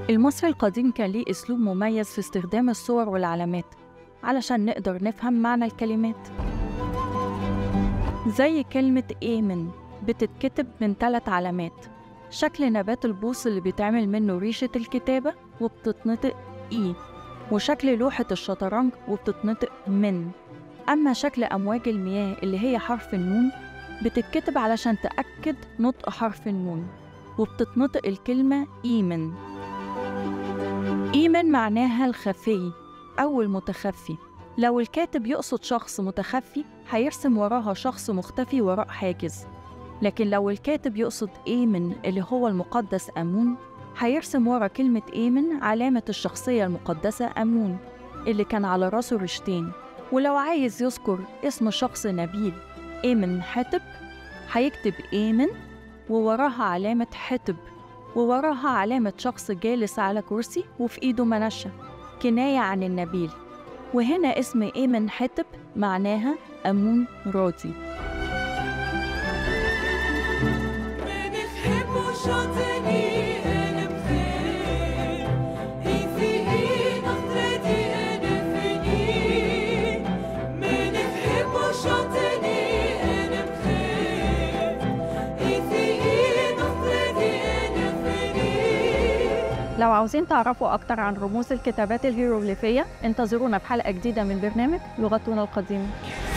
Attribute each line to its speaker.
Speaker 1: المصري القديم كان ليه أسلوب مميز في استخدام الصور والعلامات علشان نقدر نفهم معنى الكلمات زي كلمة آمن بتتكتب من ثلاث علامات شكل نبات البوص اللي بيتعمل منه ريشة الكتابة وبتتنطق إي وشكل لوحة الشطرنج وبتتنطق من أما شكل أمواج المياه اللي هي حرف النون بتتكتب علشان تأكد نطق حرف النون وبتتنطق الكلمة إيمن إيمن معناها الخفي أو المتخفي لو الكاتب يقصد شخص متخفي هيرسم وراها شخص مختفي وراء حاجز لكن لو الكاتب يقصد إيمن اللي هو المقدس أمون هيرسم ورا كلمة إيمن علامة الشخصية المقدسة أمون اللي كان على راسه رشتين ولو عايز يذكر اسم شخص نبيل إيمن حتب هيكتب إيمن ووراها علامة حتب ووراها علامة شخص جالس على كرسي وفي إيده منشة كناية عن النبيل وهنا اسم إيمن حتب معناها أمون راضي
Speaker 2: من تحبوا شاطني انا بخير هي في ايه نظرتي انا فيني من تحبوا شاطني انا بخير هي في ايه نظرتي انا فيني
Speaker 3: لو عاوزين تعرفوا أكتر عن رموز الكتابات الهيروغليفية انتظرونا في حلقة جديدة من برنامج لغتنا القديمة